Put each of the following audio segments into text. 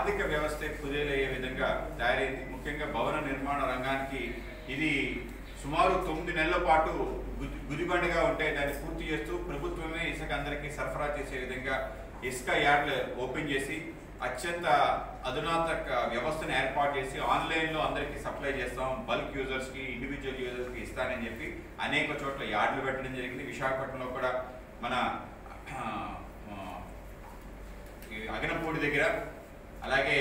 ఆర్థిక వ్యవస్థ కుదేలయ్యే విధంగా తయారైంది ముఖ్యంగా భవన నిర్మాణ రంగానికి ఇది సుమారు తొమ్మిది నెలల పాటు గుది- గుదిబండగా ఉంటే దాన్ని పూర్తి చేస్తూ ప్రభుత్వమే ఇసుక అందరికీ సరఫరా చేసే విధంగా ఇసుక యార్డ్లు ఓపెన్ చేసి అత్యంత అధునాతక వ్యవస్థను ఏర్పాటు చేసి ఆన్లైన్లో అందరికీ సప్లై చేస్తాం బల్క్ యూజర్స్కి ఇండివిజువల్ యూజర్స్కి ఇస్తానని చెప్పి అనేక చోట్ల యార్డులు పెట్టడం జరిగింది విశాఖపట్నంలో కూడా మన ఆ, ఆ, ఈ అగనపూడి దగ్గర అలాగే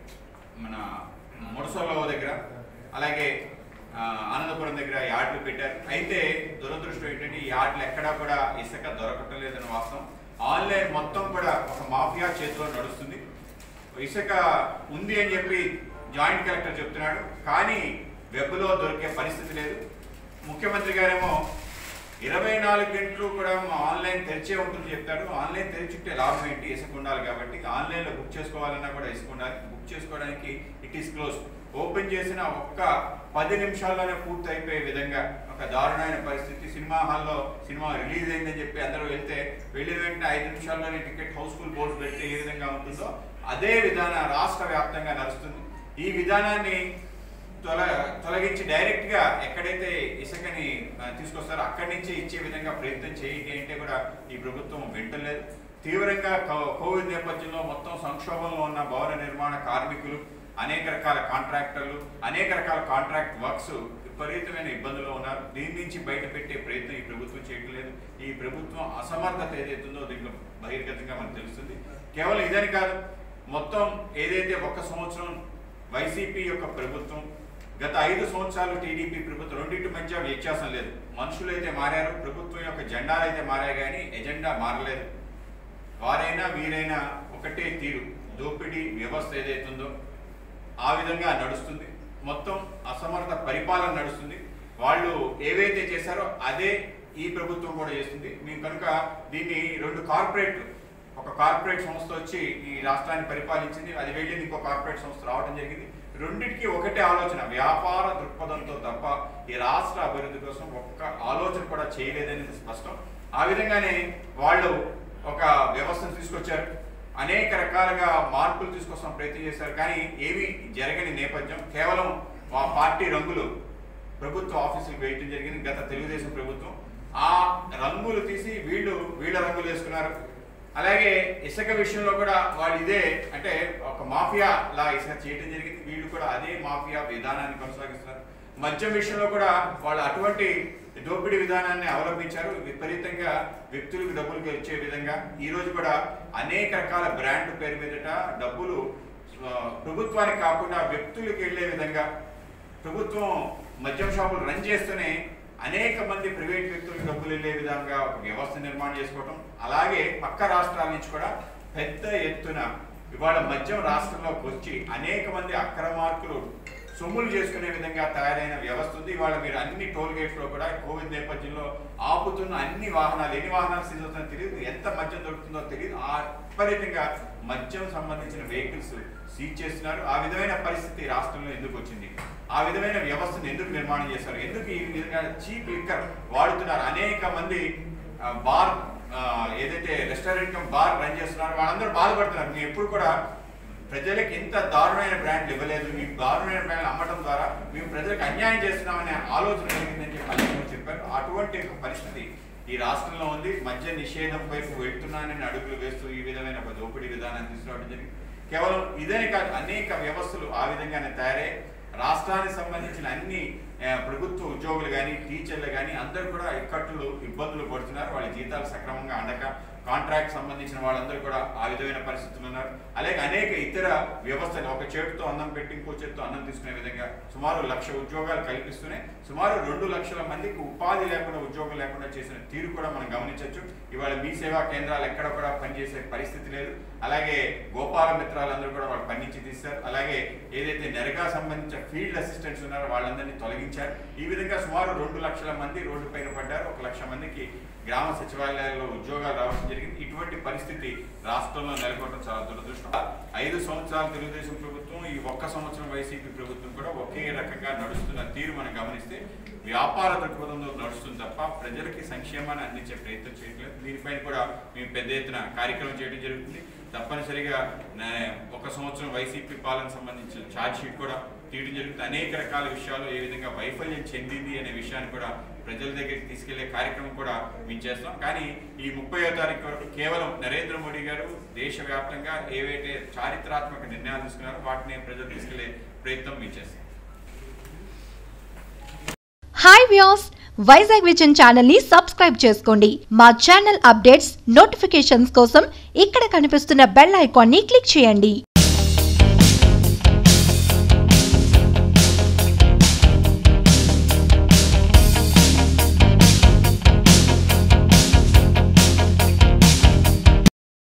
మన ముడసోలవ దగ్గర అలాగే ఆ, ఆనందపురం దగ్గర యార్డులు పెట్టారు అయితే దురదృష్టం ఏంటంటే ఈ యార్డులు ఎక్కడా కూడా ఇసుక దొరకటం లేదని వాస్తవం ఆన్లైన్ మొత్తం కూడా ఒక మాఫియా చేతిలో నడుస్తుంది ఇసుక ఉంది అని చెప్పి జాయింట్ కలెక్టర్ చెప్తున్నాడు కానీ వెబ్లో దొరికే పరిస్థితి లేదు ముఖ్యమంత్రి గారేమో ఇరవై నాలుగు గంటలు కూడా మా ఆన్లైన్ తెరిచే ఉంటుంది చెప్తాడు ఆన్లైన్ తెరిచుంటే లాభం ఏంటి ఇసుక ఉండాలి కాబట్టి ఆన్లైన్లో బుక్ చేసుకోవాలన్నా కూడా ఇసుక ఉండాలి బుక్ చేసుకోవడానికి ఇట్ ఈస్ క్లోజ్ ఓపెన్ చేసిన ఒక్క పది నిమిషాల్లోనే పూర్తి అయిపోయే విధంగా ఒక దారుణమైన పరిస్థితి సినిమా హాల్లో సినిమా రిలీజ్ అయిందని చెప్పి అందరూ వెళ్తే వెళ్ళిన వెంటనే ఐదు నిమిషాల్లోనే టికెట్ హౌస్ఫుల్ బోర్డు పెడితే ఏ విధంగా ఉంటుందో అదే విధానం రాష్ట్ర వ్యాప్తంగా నడుస్తుంది ఈ విధానాన్ని తొల తొలగించి డైరెక్ట్ గా ఎక్కడైతే ఇసుకని ఆ, తీసుకొస్తారో అక్కడి నుంచి ఇచ్చే విధంగా ప్రయత్నం చేయండి అంటే కూడా ఈ ప్రభుత్వం వింటలేదు తీవ్రంగా కో- కోవిడ్ నేపథ్యంలో మొత్తం సంక్షోభంలో ఉన్న భవన నిర్మాణ కార్మికులు అనేక రకాల కాంట్రాక్టర్లు అనేక రకాల కాంట్రాక్ట్ వర్క్స్ విపరీతమైన ఇబ్బందుల్లో ఉన్నారు దీని నుంచి బయట పెట్టే ప్రయత్నం ఈ ప్రభుత్వం చేయడం లేదు ఈ ప్రభుత్వం అసమర్థత ఏదైతుందో దీంట్లో బహిర్గతంగా మనకు తెలుస్తుంది కేవలం ఇదని కాదు మొత్తం ఏదైతే ఒక్క సంవత్సరం వైసీపీ యొక్క ప్రభుత్వం గత ఐదు సంవత్సరాలు టీడీపీ ప్రభుత్వం రెండింటి మధ్య వ్యత్యాసం లేదు మనుషులు అయితే మారారు ప్రభుత్వం యొక్క జెండాలు అయితే మారాయి కానీ ఎజెండా మారలేదు వారైనా వీరైనా ఒకటే తీరు దోపిడీ వ్యవస్థ ఏదైతుందో ఆ విధంగా నడుస్తుంది మొత్తం అసమర్థ పరిపాలన నడుస్తుంది వాళ్ళు ఏవైతే చేశారో అదే ఈ ప్రభుత్వం కూడా చేస్తుంది మేము కనుక దీన్ని రెండు కార్పొరేట్ ఒక కార్పొరేట్ సంస్థ వచ్చి ఈ రాష్ట్రాన్ని పరిపాలించింది అది వెళ్ళింది ఇంకో కార్పొరేట్ సంస్థ రావడం జరిగింది రెండింటికి ఒకటే ఆలోచన వ్యాపార దృక్పథంతో తప్ప ఈ రాష్ట్ర అభివృద్ధి కోసం ఒక్క ఆలోచన కూడా చేయలేదనేది స్పష్టం ఆ విధంగానే వాళ్ళు ఒక వ్యవస్థను తీసుకొచ్చారు అనేక రకాలుగా మార్పులు తీసుకొస్తాం ప్రయత్నం చేశారు కానీ ఏమీ జరగని నేపథ్యం కేవలం ఆ పార్టీ రంగులు ప్రభుత్వ ఆఫీసులకు వేయటం జరిగింది గత తెలుగుదేశం ప్రభుత్వం ఆ రంగులు తీసి వీళ్ళు వీళ్ళ రంగులు వేసుకున్నారు అలాగే ఇసుక విషయంలో కూడా వాళ్ళు ఇదే అంటే ఒక మాఫియా లా ఇసుక చేయడం జరిగింది వీళ్ళు కూడా అదే మాఫియా విధానాన్ని కొనసాగిస్తున్నారు మద్యం విషయంలో కూడా వాళ్ళు అటువంటి దోపిడీ విధానాన్ని అవలంబించారు విపరీతంగా వ్యక్తులకు డబ్బులు ఇచ్చే విధంగా ఈ రోజు కూడా అనేక రకాల బ్రాండ్ పేరు మీదట డబ్బులు ఆ, ప్రభుత్వానికి కాకుండా వ్యక్తులకు వెళ్ళే విధంగా ప్రభుత్వం మద్యం షాపులు రన్ చేస్తూనే అనేక మంది ప్రైవేట్ వ్యక్తులకు డబ్బులు వెళ్ళే విధంగా ఒక వ్యవస్థ నిర్మాణం చేసుకోవటం అలాగే పక్క రాష్ట్రాల నుంచి కూడా పెద్ద ఎత్తున ఇవాళ మద్యం రాష్ట్రంలోకి వచ్చి అనేక మంది అక్రమార్కులు సొమ్ములు చేసుకునే విధంగా తయారైన వ్యవస్థ ఉంది ఇవాళ మీరు అన్ని టోల్ గేట్స్ లో కూడా కోవిడ్ నేపథ్యంలో ఆపుతున్న అన్ని వాహనాలు ఎన్ని వాహనాలు సీజ్ అవుతుందో తెలియదు ఎంత మద్యం దొరుకుతుందో తెలియదు ఆ విపరీతంగా మద్యం సంబంధించిన వెహికల్స్ సీజ్ చేస్తున్నారు ఆ విధమైన పరిస్థితి రాష్ట్రంలో ఎందుకు వచ్చింది ఆ విధమైన వ్యవస్థను ఎందుకు నిర్మాణం చేశారు ఎందుకు ఈ విధంగా చీప్ లిక్కర్ వాడుతున్నారు అనేక మంది ఆ, బార్ ఆ, ఏదైతే రెస్టారెంట్ బార్ రన్ చేస్తున్నారో వాళ్ళందరూ బాధపడుతున్నారు మేము ఎప్పుడు కూడా ప్రజలకు ఇంత దారుణమైన బ్రాండ్లు ఇవ్వలేదు మీ దారుణమైన బ్రాండ్లు అమ్మటం ద్వారా మేము ప్రజలకు అన్యాయం చేస్తున్నామనే ఆలోచన కలిగిందని చెప్పి అధికారులు చెప్పారు అటువంటి ఒక పరిస్థితి ఈ రాష్ట్రంలో ఉంది మద్య నిషేధం వైపు వెళ్తున్నానని అడుగులు వేస్తూ ఈ విధమైన ఒక దోపిడీ విధానాన్ని తీసుకురావడం జరిగింది కేవలం ఇదేనే కాదు అనేక వ్యవస్థలు ఆ విధంగానే తయారై రాష్ట్రానికి సంబంధించిన అన్ని ఆ, ప్రభుత్వ ఉద్యోగులు కానీ టీచర్లు కానీ అందరూ కూడా ఇక్కట్లు ఇబ్బందులు పడుతున్నారు వాళ్ళ జీతాలు సక్రమంగా అందక కాంట్రాక్ట్ సంబంధించిన వాళ్ళందరూ కూడా ఆ విధమైన పరిస్థితులు ఉన్నారు అలాగే అనేక ఇతర వ్యవస్థలు ఒక చేతితో అన్నం పెట్టి ఇంకో చేతితో అన్నం తీసుకునే విధంగా సుమారు లక్ష ఉద్యోగాలు కల్పిస్తూనే సుమారు రెండు లక్షల మందికి ఉపాధి లేకుండా ఉద్యోగం లేకుండా చేసిన తీరు కూడా మనం గమనించవచ్చు ఇవాళ మీ సేవా కేంద్రాలు ఎక్కడ కూడా పనిచేసే పరిస్థితి లేదు అలాగే గోపాల మిత్రాలందరూ కూడా వాళ్ళు పని నుంచి తీశారు అలాగే ఏదైతే నెరగా సంబంధించిన ఫీల్డ్ అసిస్టెంట్స్ ఉన్నారో వాళ్ళందరినీ తొలగించారు ఈ విధంగా సుమారు రెండు లక్షల మంది రోడ్డు పైన పడ్డారు ఒక లక్ష మందికి గ్రామ సచివాలయాల్లో ఉద్యోగాలు రావడం జరిగింది ఇటువంటి పరిస్థితి రాష్ట్రంలో నెలకొనడం చాలా దురదృష్టం ఐదు సంవత్సరాలు తెలుగుదేశం ప్రభుత్వం ప్రభుత్వం ఈ ఒక్క సంవత్సరం వైసీపీ ప్రభుత్వం కూడా ఒకే రకంగా నడుస్తున్న తీరు మనం గమనిస్తే వ్యాపార దృక్పథంలో నడుస్తుంది తప్ప ప్రజలకి సంక్షేమాన్ని అందించే ప్రయత్నం చేయట్లేదు దీనిపైన కూడా మేము పెద్ద ఎత్తున కార్యక్రమం చేయడం జరుగుతుంది తప్పనిసరిగా నా- ఒక సంవత్సరం వైసీపీ పాలన సంబంధించిన ఛార్జ్ షీట్ కూడా తీయడం జరుగుతుంది అనేక రకాల విషయాలు ఏ విధంగా వైఫల్యం చెందింది అనే విషయాన్ని కూడా ప్రజల దగ్గరికి తీసుకెళ్లే కార్యక్రమం కూడా మేము చేస్తాం కానీ ఈ ముప్పయో తారీఖు వరకు కేవలం నరేంద్ర మోడీ గారు దేశవ్యాప్తంగా ఏవైతే చారిత్రాత్మక నిర్ణయాలు తీసుకున్నారో వాటిని ప్రజలు తీసుకెళ్లే ప్రయత్నం మేము చేస్తాం hi views Vizag vision channel ని సబ్స్క్రైబ్ చేసుకోండి మా ఛానల్ అప్డేట్స్ నోటిఫికేషన్స్ కోసం ఇక్కడ కనిపిస్తున్న బెల్ ఐకాన్ ని క్లిక్ చేయండి